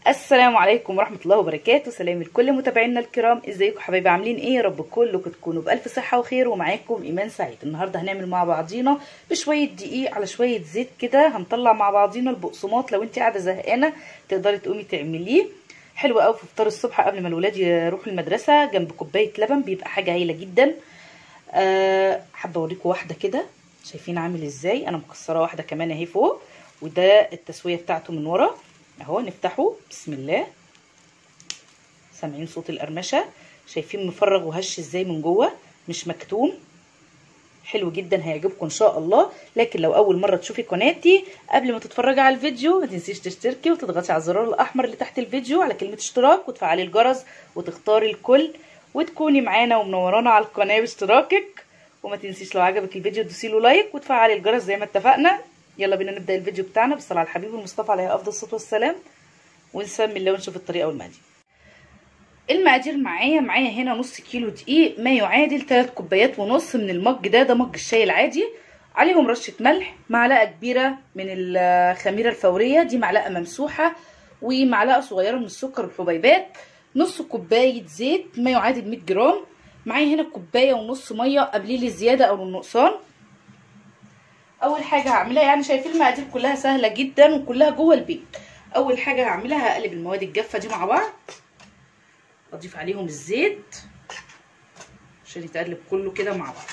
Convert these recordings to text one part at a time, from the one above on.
السلام عليكم ورحمة الله وبركاته سلام لكل متابعينا الكرام ازيكم حبايبي عاملين ايه يا رب كلكم تكونوا بألف صحة وخير ومعاكم ايمان سعيد النهاردة هنعمل مع بعضينا بشوية دقيق على شوية زيت كده هنطلع مع بعضينا البقسماط لو انت قاعدة زهقانة تقدري تقومي تعمليه حلو قوي في فطار الصبح قبل ما الولاد يروحوا المدرسة جنب كوباية لبن بيبقى حاجة هايلة جدا أه حابة اوريكم واحدة كده شايفين عامل ازاي انا مكسرة واحدة كمان اهي فوق وده التسوية بتاعته من ورا اهو نفتحه بسم الله سامعين صوت القرمشه شايفين مفرغ وهش ازاي من جوه مش مكتوم حلو جدا هيعجبكم ان شاء الله لكن لو اول مره تشوفي قناتي قبل ما تتفرجي على الفيديو ما تنسيش تشتركي وتضغطي على الزرار الاحمر اللي تحت الفيديو على كلمه اشتراك وتفعلي الجرس وتختاري الكل وتكوني معانا ومنورانا على القناه باشتراكك وما تنسيش لو عجبك الفيديو تدوسي له لايك وتفعلي الجرس زي ما اتفقنا يلا بينا نبدا الفيديو بتاعنا بالصلاه على الحبيب المصطفى عليه افضل الصلاه والسلام ونسمي الله ونشوف الطريقه والمقادير المقادير معايا معايا هنا نص كيلو دقيق ما يعادل 3 كوبايات ونص من المج ده ده مج الشاي العادي عليهم رشه ملح معلقه كبيره من الخميره الفوريه دي معلقه ممسوحه ومعلقه صغيره من السكر والحبيبات نص كوبايه زيت ما يعادل 100 جرام معايا هنا كوبايه ونص ميه قبليه للزياده او للنقصان اول حاجه هعملها يعني شايفين المقادير كلها سهله جدا وكلها جوه البيت اول حاجه هعملها هقلب المواد الجافه دي مع بعض اضيف عليهم الزيت عشان يتقلب كله كده مع بعض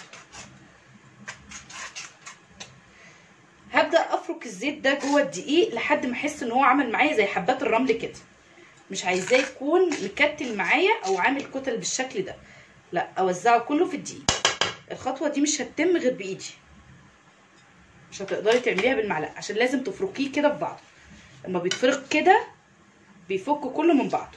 هبدا افرك الزيت ده جوه الدقيق لحد ما احس ان هو عمل معايا زي حبات الرمل كده مش عايزاه يكون مكتل معايا او عامل كتل بالشكل ده لا اوزعه كله في الدقيق الخطوه دي مش هتتم غير بايدي مش هتقدري تعمليها بالمعلقه عشان لازم تفركيه كده في بعضه لما بيتفرك كده بيفك كله من بعضه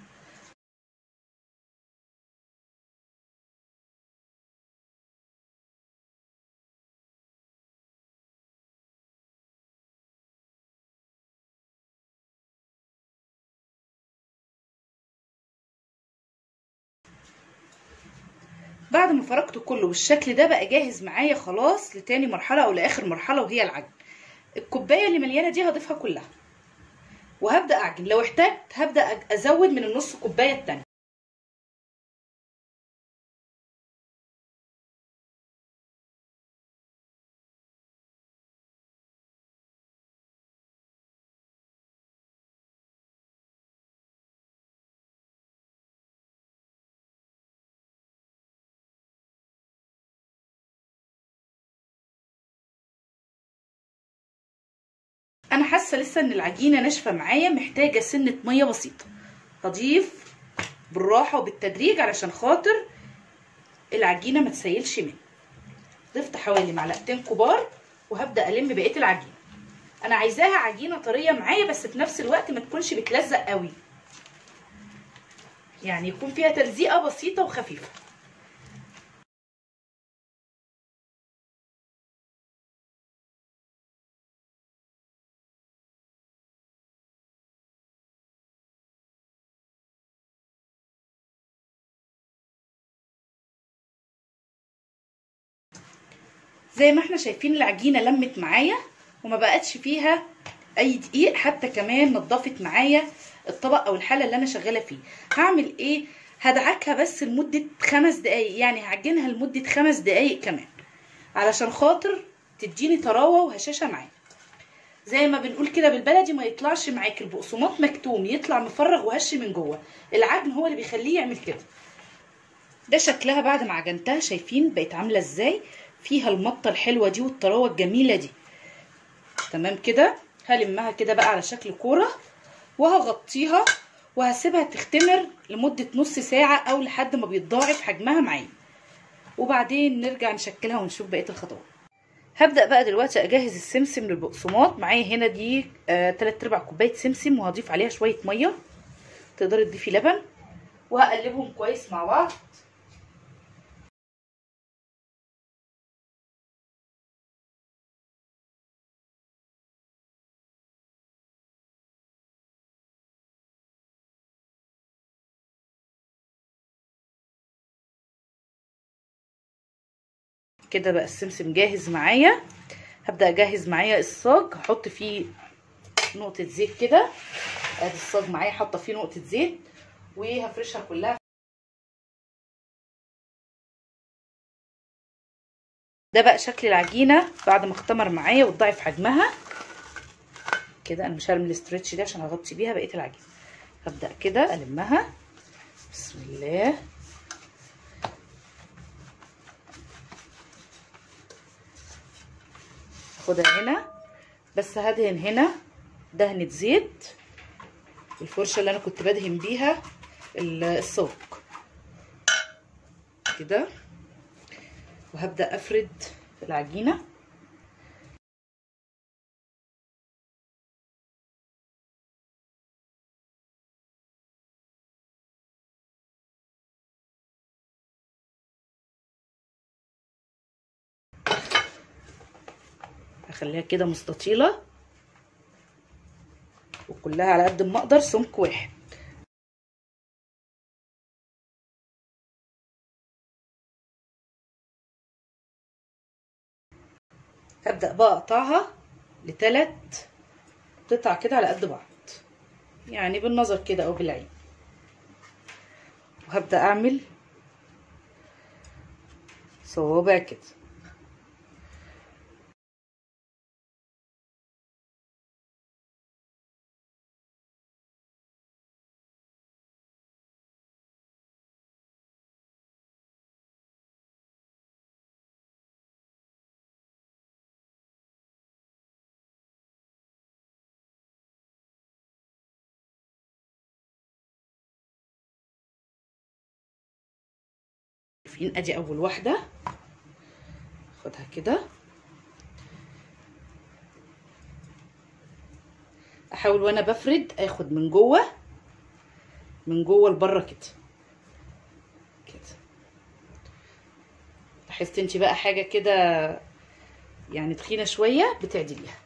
بعد ما فركته كله بالشكل ده بقى جاهز معايا خلاص لتاني مرحله او لاخر مرحله وهي العجن الكوبايه اللي مليانه دي هضيفها كلها وهبدا اعجن لو احتجت هبدا ازود من النص كوبايه التانية انا حاسه لسه ان العجينه ناشفه معايا محتاجه سنه ميه بسيطه هضيف بالراحه وبالتدريج علشان خاطر العجينه ما تسيلش مني ضفت حوالي معلقتين كبار وهبدا الم بقيه العجينه انا عايزاها عجينه طريه معايا بس في نفس الوقت ما تكونش بتلزق قوي يعني يكون فيها تلزيقه بسيطه وخفيفه زي ما احنا شايفين العجينه لمت معايا وما بقتش فيها اي دقيق حتى كمان نضفت معايا الطبق او الحله اللي انا شغاله فيه هعمل ايه هدعكها بس لمده خمس دقايق يعني هعجنها لمده خمس دقايق كمان علشان خاطر تديني طراوه وهشاشه معايا زي ما بنقول كده بالبلدي ما يطلعش معاك البقسماط مكتوم يطلع مفرغ وهش من جوه العجن هو اللي بيخليه يعمل كده ده شكلها بعد ما عجنتها شايفين بقت عامله ازاي فيها المطه الحلوه دي والطراوه الجميله دي تمام كده هلمها كده بقى على شكل كوره وهغطيها وهسيبها تختمر لمده نص ساعه او لحد ما بيتضاعف حجمها معايا وبعدين نرجع نشكلها ونشوف بقيه الخطوات هبدا بقى دلوقتي اجهز السمسم للبقسماط معايا هنا دي آه 3 ارباع كوبايه سمسم وهضيف عليها شويه ميه تقدري تضيفي لبن وهقلبهم كويس مع بعض كده بقى السمسم جاهز معايا هبدا اجهز معايا الصاج هحط فيه نقطه زيت كده ادي الصاج معايا حاطه فيه نقطه زيت وهفرشها كلها ده بقى شكل العجينه بعد ما اختمر معايا وتضاعف حجمها كده انا مش هرمي الاسترتش دي عشان اغطي بيها بقيه العجينه هبدا كده المها بسم الله هاخدها هنا بس هدهن هنا دهنة زيت الفرشة اللي انا كنت بدهن بيها الصاج كده وهبدأ افرد العجينة اخليها كده مستطيله وكلها على قد ما اقدر سمك واحد هبدا بقى اقطعها لتلات قطع كده على قد بعض يعني بالنظر كده او بالعين وهبدا اعمل صوابع كده شايفين ادي اول واحده خدها كده احاول وانا بفرد اخد من جوه من جوه لبره كده كده لاحظت انت بقى حاجه كده يعني تخينه شويه بتعدليها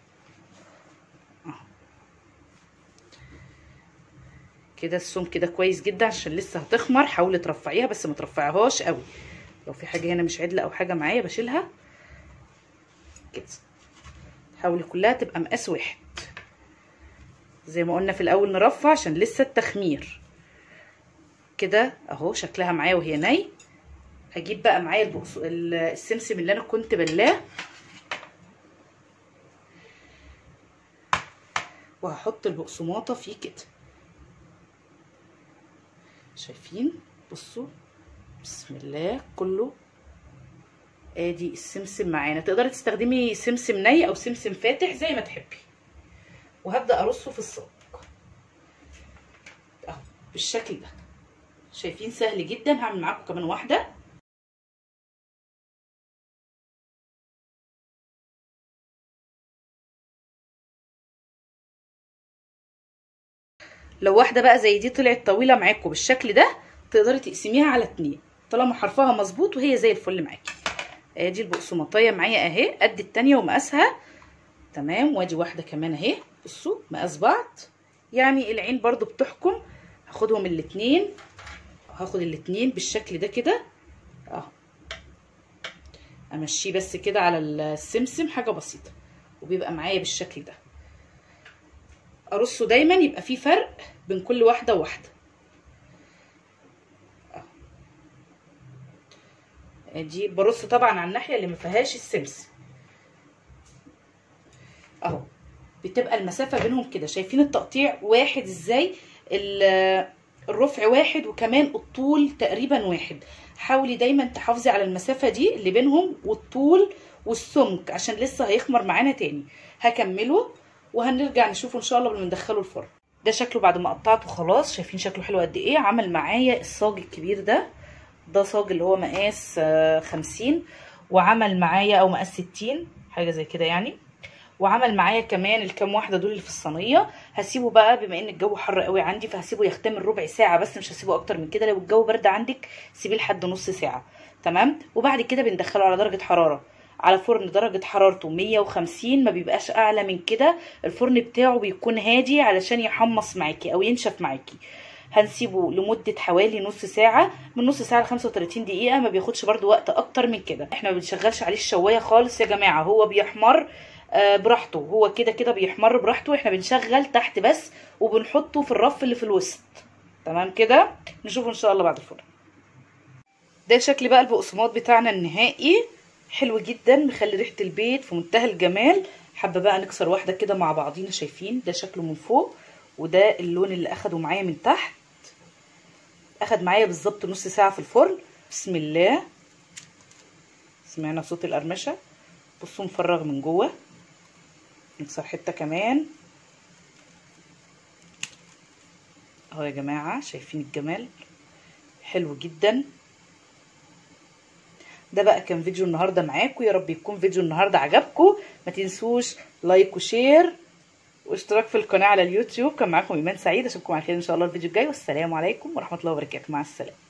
كده السمك كده كويس جدا عشان لسه هتخمر حاولي ترفعيها بس ما ترفعيهاش قوي لو في حاجه هنا مش عدله او حاجه معايا بشيلها كده حاولي كلها تبقى مقاس واحد زي ما قلنا في الاول نرفع عشان لسه التخمير كده اهو شكلها معايا وهي ني هجيب بقى معايا البقص... السمسم اللي انا كنت بلاه وهحط البقسماطه فيه كده شايفين بصوا بسم الله كله ادي السمسم معانا تقدري تستخدمي سمسم ني او سمسم فاتح زي ما تحبي وهبدا ارصه في الصاج اهو بالشكل ده شايفين سهل جدا هعمل معاكم كمان واحده لو واحده بقى زي دي طلعت طويله معاكم بالشكل ده تقدري تقسميها على اتنين طالما حرفها مظبوط وهي زي الفل معاكي ادي البقسماطيه معايا اهي قد التانيه ومقاسها تمام وادي واحده كمان اهي بصوا مقاس بعض يعني العين برضو بتحكم هاخدهم الاتنين هاخد الاتنين بالشكل ده كده اهو امشيه بس كده على السمسم حاجه بسيطه وبيبقى معايا بالشكل ده ارصه دايما يبقى في فرق بين كل واحده وواحده ادي برص طبعا على الناحيه اللي ما فيهاش السمسم اهو بتبقى المسافه بينهم كده شايفين التقطيع واحد ازاي الرفع واحد وكمان الطول تقريبا واحد حاولي دايما تحافظي على المسافه دي اللي بينهم والطول والسمك عشان لسه هيخمر معانا تاني هكمله وهنرجع نشوفه ان شاء الله قبل ما ندخله الفرن ده شكله بعد ما قطعته خلاص شايفين شكله حلو قد ايه عمل معايا الصاج الكبير ده ده صاج اللي هو مقاس خمسين وعمل معايا او مقاس ستين حاجه زي كده يعني وعمل معايا كمان الكام واحده دول اللي في الصينيه هسيبه بقى بما ان الجو حر قوي عندي فهسيبه يختمر ربع ساعه بس مش هسيبه اكتر من كده لو الجو برد عندك سيبيه لحد نص ساعه تمام وبعد كده بندخله على درجه حراره على فرن درجة حرارته 150 ما بيبقاش اعلى من كده الفرن بتاعه بيكون هادي علشان يحمص معاكي او ينشف معاكي هنسيبه لمدة حوالي نص ساعة من نص ساعة ل 35 دقيقة ما بياخدش برضو وقت اكتر من كده احنا ما بنشغلش عليه الشواية خالص يا جماعة هو بيحمر آه براحته هو كده كده بيحمر براحته احنا بنشغل تحت بس وبنحطه في الرف اللي في الوسط تمام كده نشوفه ان شاء الله بعد الفرن ده شكل بقى البقسماط بتاعنا النهائي حلو جدا مخلي ريحه البيت في منتهى الجمال حابه بقى نكسر واحده كده مع بعضينا شايفين ده شكله من فوق وده اللون اللي اخده معايا من تحت اخد معايا بالظبط نص ساعه في الفرن بسم الله سمعنا صوت القرمشه بصوا مفرغ من جوه نكسر حته كمان اهو يا جماعه شايفين الجمال حلو جدا ده بقى كان فيديو النهارده معاكم يا رب يكون فيديو النهارده عجبكم ما تنسوش لايك وشير واشتراك في القناه على اليوتيوب كان معاكم ايمان سعيد اشوفكم على خير ان شاء الله الفيديو الجاي والسلام عليكم ورحمه الله وبركاته مع السلامه